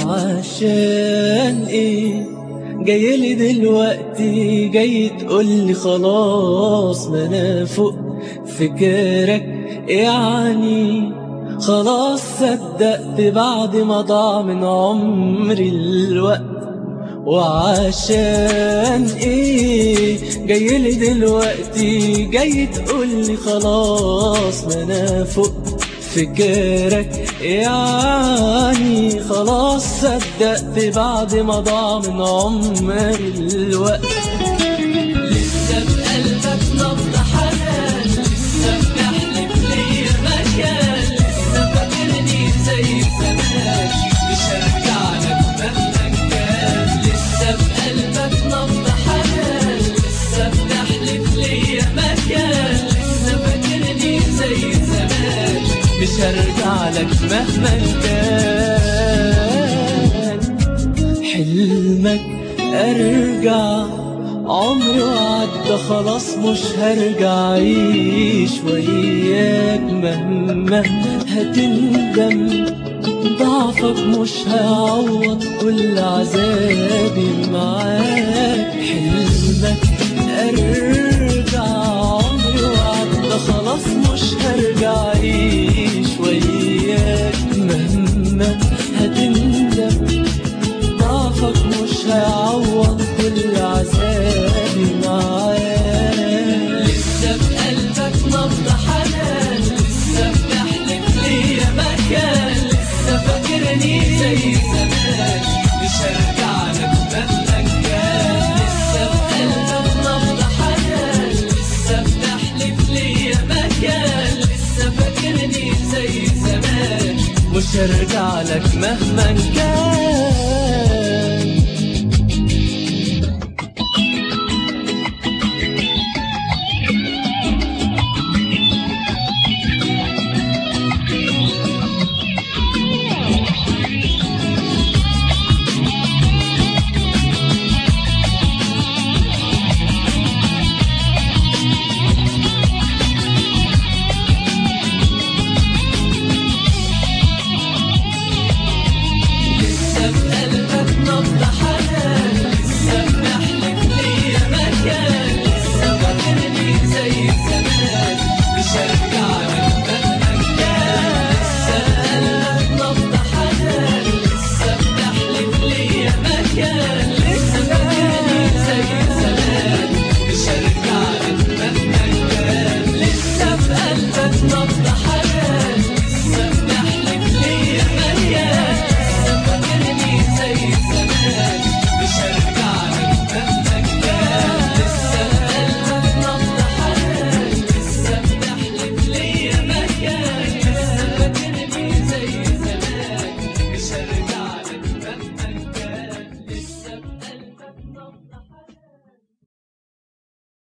وعشان ايه جاي لي دلوقتي جاي تقول لي خلاص ما انا فوق فكرك يعني خلاص صدقت بعد ما ضاع من عمري الوقت وعشان ايه جاي لي دلوقتي جاي تقول لي خلاص ما انا فوق فكرك يعني خلاص صدقت بعد ما ضاع من عمري الوقت لسه بقلبك نبض حنان لسه بتحلف ليا مكان لسه فاكرني زي زمان مش هرجع لك مهما كان لسه بقلبك نبض حنان لسه بتحلف ليا مكان لسه فاكرني زي زمان مش هرجع لك مهما كان حلمك ارجع عمري وعدى خلاص مش هرجع اعيش وياك مهما هتندم ضعفك مش هيعوض كل عذابي معاك حلمك ارجع عمري وعدى خلاص مش هرجع اعيش وياك مهما هتندم ضعفك مش هيعوض كل عذابي معاك لسه بقلبك نبض حنان لسه بتحلف ليا مكان لسه فاكرني زي زمان مش هرجع لك مهما كان لسه بقلبك نبض حنان لسه بتحلف ليا مكان لسه فاكرني زي زمان مش هرجع لك مهما كان لسه بقلبك نبض حنان لسه بنحلف ليا مكان لسه فاكرني زي زمان مش هرجع لك مهما كان لسه بقلبك نبض حنان لسه بنحلف ليا مكان لسه فاكرني زي زمان مش هرجع لك مهما كان لسه بقلبك نبض